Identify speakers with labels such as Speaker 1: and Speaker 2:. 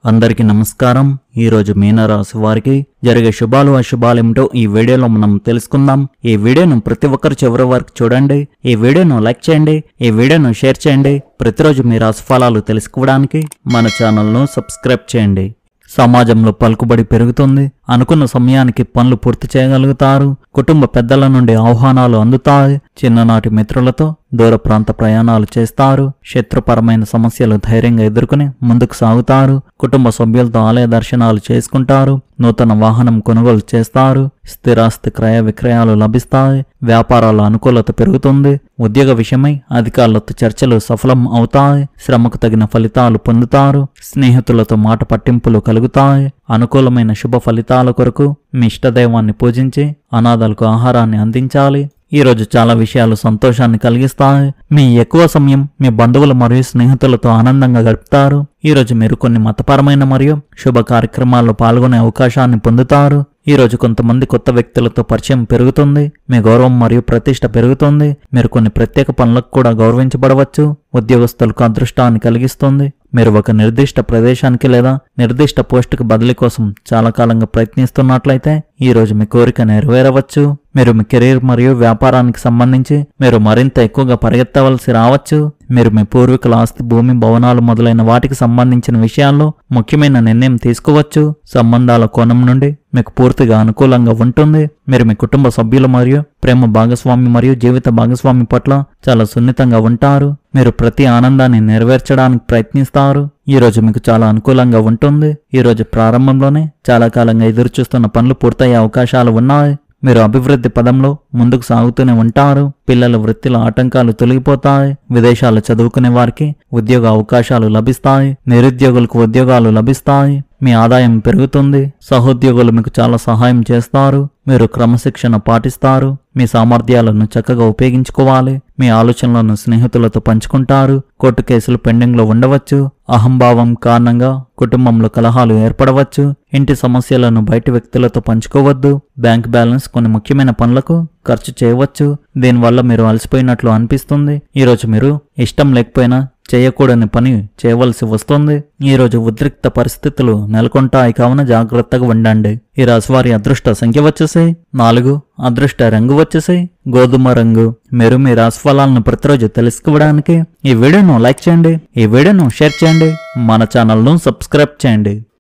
Speaker 1: అందరికీ నమస్కారం ఈ రోజు మీనరాశి వారికి జరిగే శుభాలు అశుభాలేమిటో ఈ వీడియోలో మనం తెలుసుకుందాం ఈ వీడియోను ప్రతి ఒక్కరు చివరి వరకు చూడండి ఈ వీడియోను లైక్ చేయండి ఈ వీడియోను షేర్ చేయండి ప్రతిరోజు మీ రాశి ఫలాలు తెలుసుకోవడానికి మన ఛానల్ను సబ్స్క్రైబ్ చేయండి సమాజంలో పలుకుబడి పెరుగుతుంది అనుకున్న సమయానికి పనులు పూర్తి చేయగలుగుతారు కుటుంబ పెద్దల నుండి ఆహ్వానాలు అందుతాయి చిన్ననాటి మిత్రులతో దూర ప్రాంత ప్రయాణాలు చేస్తారు శత్రుపరమైన సమస్యలు ధైర్యంగా ఎదుర్కొని ముందుకు సాగుతారు కుటుంబ సభ్యులతో ఆలయ దర్శనాలు చేసుకుంటారు నూతన వాహనం కొనుగోలు చేస్తారు స్థిరాస్తి క్రయ విక్రయాలు లభిస్తాయి వ్యాపారాల అనుకూలత పెరుగుతుంది ఉద్యోగ విషయమై అధికారులతో చర్చలు సఫలం అవుతాయి శ్రమకు తగిన ఫలితాలు పొందుతారు స్నేహితులతో మాట పట్టింపులు కలుగుతాయి అనుకూలమైన శుభ ఫలితాల కొరకు మీ ఇష్టదైవాన్ని పూజించి అనాథాలకు ఆహారాన్ని అందించాలి ఈ రోజు చాలా విషయాలు సంతోషాన్ని కలిగిస్తాయి మీ ఎక్కువ సమయం మీ బంధువులు మరియు స్నేహితులతో ఆనందంగా గడుపుతారు ఈ రోజు మీరు కొన్ని మతపరమైన మరియు శుభ కార్యక్రమాల్లో పాల్గొనే అవకాశాన్ని పొందుతారు ఈ రోజు కొంతమంది కొత్త వ్యక్తులతో పరిచయం పెరుగుతుంది మీ గౌరవం మరియు ప్రతిష్ట పెరుగుతుంది మీరు కొన్ని ప్రత్యేక పనులకు కూడా గౌరవించబడవచ్చు ఉద్యోగస్తులకు అదృష్టాన్ని కలిగిస్తుంది మీరు ఒక నిర్దిష్ట ప్రదేశానికి లేదా నిర్దిష్ట పోస్టుకు బదిలీ కోసం చాలా కాలంగా ప్రయత్నిస్తున్నట్లయితే ఈ రోజు మీ కోరిక నెరవేరవచ్చు మీరు మీ కెరీర్ మరియు వ్యాపారానికి సంబంధించి మీరు మరింత ఎక్కువగా పరిగెత్తవలసి రావచ్చు మీరు మీ పూర్వీకుల ఆస్తి భూమి భవనాలు మొదలైన వాటికి సంబంధించిన విషయాల్లో ముఖ్యమైన నిర్ణయం తీసుకోవచ్చు సంబంధాల కోణం నుండి మీకు పూర్తిగా అనుకూలంగా ఉంటుంది మీరు మీ కుటుంబ సభ్యులు మరియు ప్రేమ భాగస్వామి మరియు జీవిత భాగస్వామి పట్ల చాలా సున్నితంగా ఉంటారు మీరు ప్రతి ఆనందాన్ని నెరవేర్చడానికి ప్రయత్నిస్తారు ఈ రోజు మీకు చాలా అనుకూలంగా ఉంటుంది ఈ రోజు ప్రారంభంలోనే చాలా కాలంగా ఎదురుచూస్తున్న పనులు పూర్తయ్యే అవకాశాలు ఉన్నాయి మీరు అభివృద్ధి పదంలో ముందుకు సాగుతూనే ఉంటారు పిల్లల వృత్తిలో ఆటంకాలు తొలగిపోతాయి విదేశాలు చదువుకునే వారికి ఉద్యోగ అవకాశాలు లభిస్తాయి నిరుద్యోగులకు ఉద్యోగాలు లభిస్తాయి మీ ఆదాయం పెరుగుతుంది సహోద్యోగులు మీకు చాలా సహాయం చేస్తారు మీరు క్రమశిక్షణ పాటిస్తారు మీ సామర్థ్యాలను చక్కగా ఉపయోగించుకోవాలి మీ ఆలోచనలను స్నేహితులతో పంచుకుంటారు కోర్టు కేసులు పెండింగ్లో ఉండవచ్చు అహంభావం కారణంగా కుటుంబంలో కలహాలు ఏర్పడవచ్చు ఇంటి సమస్యలను బయటి వ్యక్తులతో పంచుకోవద్దు బ్యాంక్ బ్యాలెన్స్ కొన్ని ముఖ్యమైన పనులకు ఖర్చు చేయవచ్చు దీనివల్ల మీరు అలసిపోయినట్లు అనిపిస్తుంది ఈరోజు మీరు ఇష్టం లేకపోయినా చేయకూడని పని చేయవలసి వస్తుంది ఈ రోజు ఉద్రిక్త పరిస్థితులు నెలకొంటాయి కావున జాగ్రత్తగా ఉండండి ఈ రాశివారి అదృష్ట సంఖ్య వచ్చేసాయి నాలుగు అదృష్ట రంగు వచ్చేసాయి గోధుమ రంగు మీరు మీ రాశి ఫలాలను ప్రతిరోజు తెలుసుకోవడానికి ఈ వీడియోను లైక్ చేయండి ఈ వీడియోను షేర్ చేయండి మన ఛానల్ను సబ్స్క్రైబ్ చేయండి